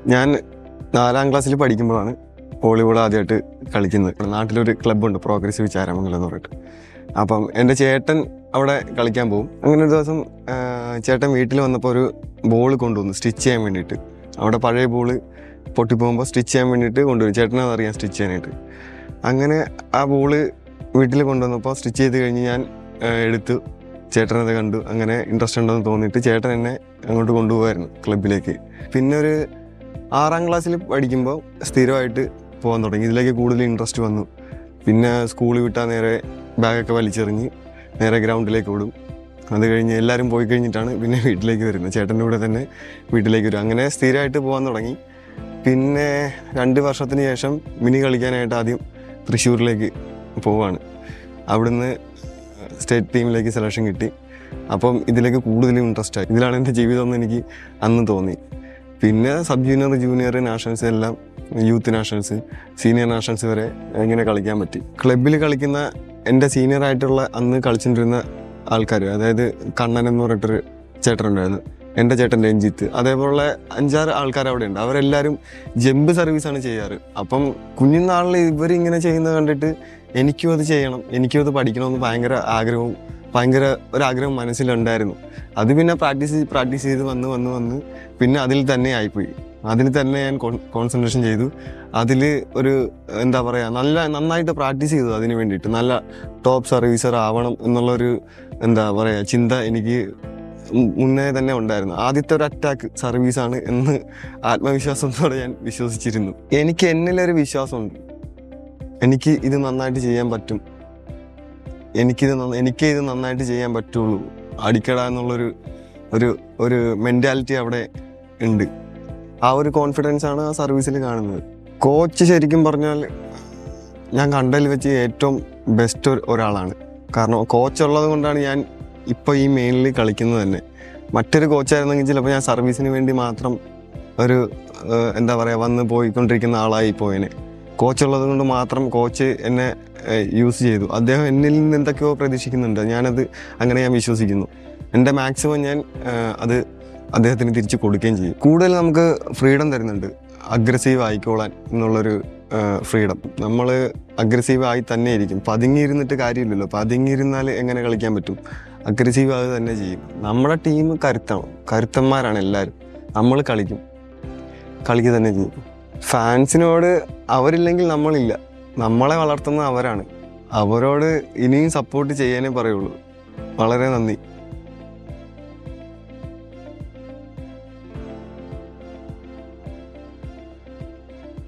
ഞാൻ നാലാം ക്ലാസ്സിൽ പഠിക്കുമ്പോഴാണ് വോളിബോൾ ആദ്യമായിട്ട് കളിക്കുന്നത് നാട്ടിലൊരു ക്ലബ്ബുണ്ട് പ്രോഗ്രസീവ് ചാരമംഗലം എന്ന് പറഞ്ഞിട്ട് അപ്പം എൻ്റെ ചേട്ടൻ അവിടെ കളിക്കാൻ പോകും അങ്ങനെ ഒരു ദിവസം ആ, ചേട്ടൻ വീട്ടിൽ വന്നപ്പോൾ ഒരു ബോൾ കൊണ്ടുവന്നു സ്റ്റിച്ച് ചെയ്യാൻ വേണ്ടിയിട്ട് അവിടെ പഴയ ബോള് പൊട്ടിപ്പോകുമ്പോൾ സ്റ്റിച്ച് ചെയ്യാൻ വേണ്ടിയിട്ട് കൊണ്ടുവരും ചേട്ടനത് അറിയാം സ്റ്റിച്ച് ചെയ്യാനായിട്ട് അങ്ങനെ ആ ബോള് വീട്ടിൽ കൊണ്ടുവന്നപ്പോൾ സ്റ്റിച്ച് ചെയ്ത് കഴിഞ്ഞ് ഞാൻ ആ, എടുത്തു ചേട്ടനത് കണ്ടു അങ്ങനെ ഇൻട്രസ്റ്റ് ഉണ്ടെന്ന് തോന്നിയിട്ട് ചേട്ടൻ എന്നെ അങ്ങോട്ട് കൊണ്ടുപോകായിരുന്നു ക്ലബിലേക്ക് പിന്നെ ഒരു ആറാം ക്ലാസ്സിൽ പഠിക്കുമ്പോൾ സ്ഥിരമായിട്ട് പോകാൻ തുടങ്ങി ഇതിലേക്ക് കൂടുതൽ ഇൻട്രസ്റ്റ് വന്നു പിന്നെ സ്കൂൾ വിട്ടാൽ നേരെ ബാഗൊക്കെ വലിച്ചെറിഞ്ഞ് നേരെ ഗ്രൗണ്ടിലേക്ക് ഓടും അത് കഴിഞ്ഞ് എല്ലാവരും പോയി കഴിഞ്ഞിട്ടാണ് പിന്നെ വീട്ടിലേക്ക് വരുന്നത് ചേട്ടൻ്റെ കൂടെ തന്നെ വീട്ടിലേക്ക് വരും അങ്ങനെ സ്ഥിരമായിട്ട് പോകാൻ തുടങ്ങി പിന്നെ രണ്ട് വർഷത്തിന് ശേഷം മിനി കളിക്കാനായിട്ട് ആദ്യം തൃശ്ശൂരിലേക്ക് പോവാണ് അവിടുന്ന് സ്റ്റേറ്റ് ടീമിലേക്ക് സെലക്ഷൻ കിട്ടി അപ്പം ഇതിലേക്ക് കൂടുതൽ ഇൻട്രസ്റ്റ് ആയി ഇതിലാണ് എൻ്റെ ജീവിതം എന്ന് എനിക്ക് അന്ന് തോന്നി പിന്നെ സബ് ജൂനിയർ ജൂനിയർ നാഷണൽസ് എല്ലാം യൂത്ത് നാഷണൽസ് സീനിയർ നാഷണൽസ് വരെ ഇങ്ങനെ കളിക്കാൻ പറ്റി ക്ലബിൽ കളിക്കുന്ന എൻ്റെ സീനിയർ ആയിട്ടുള്ള അന്ന് കളിച്ചുകൊണ്ടിരുന്ന ആൾക്കാർ അതായത് കണ്ണൻ എന്ന് പറഞ്ഞിട്ടൊരു ചേട്ടനുണ്ടായിരുന്നു എൻ്റെ ചേട്ടൻ രഞ്ജിത്ത് അതേപോലെ അഞ്ചാറ് ആൾക്കാർ അവിടെ ഉണ്ട് അവരെല്ലാവരും ജമ്പ് സർവീസാണ് ചെയ്യാറ് അപ്പം കുഞ്ഞുനാളിൽ ഇവരിങ്ങനെ ചെയ്യുന്നത് കണ്ടിട്ട് എനിക്കും അത് ചെയ്യണം എനിക്കും അത് പഠിക്കണമെന്ന് ഭയങ്കര ആഗ്രഹവും ഭയങ്കര ഒരാഗ്രഹം മനസ്സിലുണ്ടായിരുന്നു അത് പിന്നെ പ്രാക്ടീസ് പ്രാക്ടീസ് ചെയ്ത് വന്ന് വന്ന് വന്ന് പിന്നെ അതിൽ തന്നെ ആയിപ്പോയി അതിൽ തന്നെ ഞാൻ കോൺസെൻട്രേഷൻ ചെയ്തു അതിൽ ഒരു എന്താ പറയുക നല്ല നന്നായിട്ട് പ്രാക്ടീസ് ചെയ്തു അതിന് വേണ്ടിയിട്ട് നല്ല ടോപ്പ് സർവീസർ ആവണം എന്നുള്ളൊരു എന്താ പറയുക ചിന്ത എനിക്ക് മു- മുന്നേ തന്നെ ഉണ്ടായിരുന്നു ആദ്യത്തെ ഒരു അറ്റാക്ക് സർവീസാണ് എന്ന് ആത്മവിശ്വാസത്തോടെ ഞാൻ വിശ്വസിച്ചിരുന്നു എനിക്ക് എന്നിലൊരു വിശ്വാസമുണ്ട് എനിക്ക് ഇത് നന്നായിട്ട് ചെയ്യാൻ പറ്റും എനിക്കിത് നന്ന- എനിക്ക് ഇത് നന്നായിട്ട് ചെയ്യാൻ പറ്റുള്ളൂ അടിക്കട എന്നുള്ളൊരു ഒരു ഒരു മെൻറ്റാലിറ്റി അവിടെ ഉണ്ട് ആ ഒരു കോൺഫിഡൻസ് ആണ് ആ സർവീസിൽ കാണുന്നത് കോച്ച് ശരിക്കും പറഞ്ഞാൽ ഞാൻ കണ്ടതിൽ വെച്ച് ഏറ്റവും ബെസ്റ്റ് ഒരാളാണ് കാരണം കോച്ച് ഉള്ളത് കൊണ്ടാണ് ഞാൻ ഇപ്പോൾ ഈ മെയിനിൽ കളിക്കുന്നത് തന്നെ മറ്റൊരു കോച്ചായിരുന്നെങ്കിൽ ചിലപ്പോൾ ഞാൻ സർവീസിന് വേണ്ടി മാത്രം ഒരു ഏഹ്, എന്താ പറയുക വന്ന് പോയിക്കൊണ്ടിരിക്കുന്ന ആളായി പോയേനെ കോച്ച് ഉള്ളത് കൊണ്ട് മാത്രം കോച്ച് എന്നെ യൂസ് ചെയ്തു അദ്ദേഹം എന്നിൽ നിന്ന് എന്തൊക്കെയോ പ്രതീക്ഷിക്കുന്നുണ്ട് ഞാനത് അങ്ങനെ ഞാൻ വിശ്വസിക്കുന്നു എൻ്റെ മാക്സിമം ഞാൻ ഏഹ്, അത് അദ്ദേഹത്തിന് തിരിച്ച് കൊടുക്കുകയും ചെയ്യും കൂടുതൽ നമുക്ക് ഫ്രീഡം തരുന്നുണ്ട് അഗ്രസീവ് ആയിക്കോളാൻ എന്നുള്ളൊരു ഫ്രീഡം നമ്മൾ അഗ്രസീവ് ആയി തന്നെ ഇരിക്കും പതുങ്ങിയിരുന്നിട്ട് കാര്യമില്ലല്ലോ പതുങ്ങിയിരുന്നാൽ എങ്ങനെ കളിക്കാൻ പറ്റും അഗ്രസീവ് ആവുക തന്നെ ചെയ്യും നമ്മുടെ ടീം കരുത്താണ് കരുത്തന്മാരാണ് എല്ലാവരും നമ്മൾ കളിക്കും കളിക്കുക തന്നെ ചെയ്യും ഫാൻസിനോട് അവരില്ലെങ്കിൽ നമ്മളില്ല നമ്മളെ വളർത്തുന്ന അവരാണ് അവരോട് ഇനിയും സപ്പോർട്ട് ചെയ്യാനേ പറയുള്ളൂ വളരെ നന്ദി